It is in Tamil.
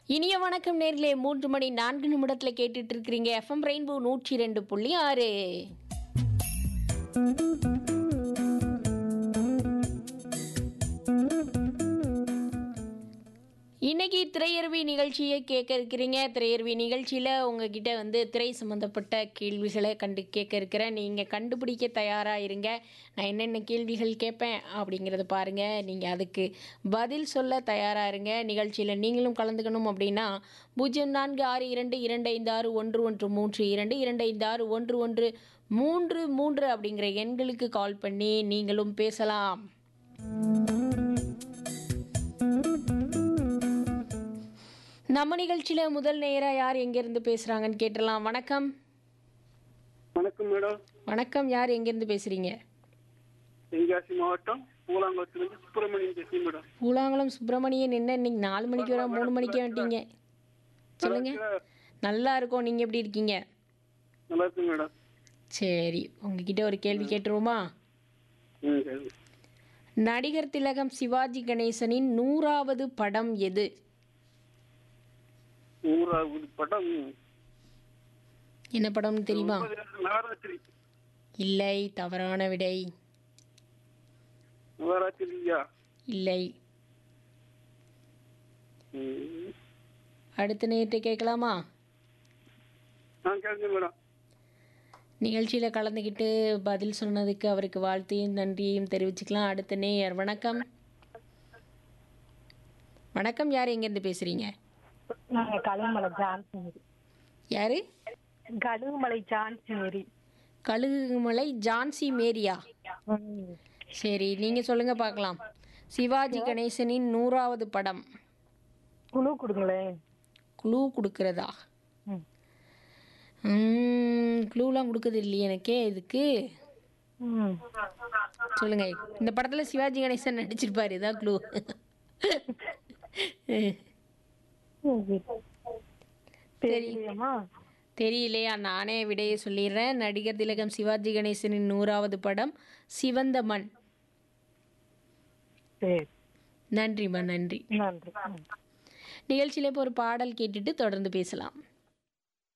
இனிய வணக்கம் நேர்களே மூன்று மணி நான்கு நிமிடத்துல கேட்டுட்டு இருக்கிறீங்க எஃப்எம் ரெயின்போ நூற்றி ரெண்டு புள்ளி ஆறு இன்னைக்கு திரையருவி நிகழ்ச்சியை கேட்க இருக்கிறீங்க திரையருவி நிகழ்ச்சியில் உங்ககிட்ட வந்து திரை சம்மந்தப்பட்ட கேள்விகளை கண்டு கேட்க இருக்கிறேன் நீங்கள் கண்டுபிடிக்க தயாராக இருங்க நான் என்னென்ன கேள்விகள் கேட்பேன் அப்படிங்கிறத பாருங்கள் நீங்கள் அதுக்கு பதில் சொல்ல தயாராக இருங்க நிகழ்ச்சியில் நீங்களும் கலந்துக்கணும் அப்படின்னா பூஜ்ஜியம் நான்கு ஆறு இரண்டு இரண்டு ஐந்து ஆறு ஒன்று ஒன்று மூன்று இரண்டு இரண்டு ஐந்து ஆறு ஒன்று ஒன்று மூன்று மூன்று அப்படிங்கிற எண்களுக்கு கால் பண்ணி நீங்களும் பேசலாம் நம்ம நிகழ்ச்சியில முதல் நேரா யார் எங்கேருந்து பேசுறாங்கன்னு கேட்டலாம் வணக்கம் வணக்கம் மேடம் வணக்கம் யார் எங்கேருந்து பேசுறீங்க தென்காசி மாவட்டம் பூலாங்குளத்திலிருந்து சுப்பிரமணியன் பேசுறேன் மேடம் பூலாங்குளம் சுப்பிரமணியன் என்ன இன்னைக்கு நாலு மணிக்கு வர மூணு மணிக்கே வந்துட்டீங்க சொல்லுங்க நல்லா இருக்கோம் நீங்க எப்படி இருக்கீங்க நல்லா இருக்கு மேடம் சரி உங்ககிட்ட ஒரு கேள்வி கேட்டுருவோமா ம் சரி நடிகர் திலகம் சிவாஜி கணேசனின் நூறாவது படம் எது நூறாவது படம் என்ன படம்னு தெரியுமா நவராத்திரி இல்லை தவறான விடை நவராத்திரியா இல்லை ம். அடுத்த நேரத்தை கேட்கலாமா ஆ கேளுங்க மேடம் நிகழ்ச்சியில் கலந்துக்கிட்டு பதில் சொன்னதுக்கு அவருக்கு வாழ்த்தையும் நன்றியையும் தெரிவிச்சுக்கலாம் அடுத்த நேயர் வணக்கம் வணக்கம் யார் எங்கேருந்து பேசுகிறீங்க நாங்க கழுகுமலை ஜான்சி மேரி யார் கழுகுமலை ஜான்சி மேரி கழுகுமலை ஜான்சி மேரியா ம். சரி நீங்கள் சொல்லுங்கள் பார்க்கலாம் சிவாஜி கணேசனின் நூறாவது படம் குழு கொடுங்களேன் க்ளூ கொடுக்கறதா ம். க்ளூலாம் கொடுக்குறது இல்லையே எனக்கே இதுக்கு ம். சொல்லுங்க இந்த படத்தில் சிவாஜி கணேசன் நடிச்சிருப்பாரு இதான் க்ளூ தெரியலையாம்மா தெரியலையா நானே விடையை சொல்லிடுறேன் நடிகர் திலகம் சிவாஜி கணேசனின் நூறாவது படம் சிவந்த மண் சரி நன்றிம்மா நன்றி நன்றி ம். நிகழ்ச்சியில இப்போ ஒரு பாடல் கேட்டுட்டு தொடர்ந்து பேசலாம்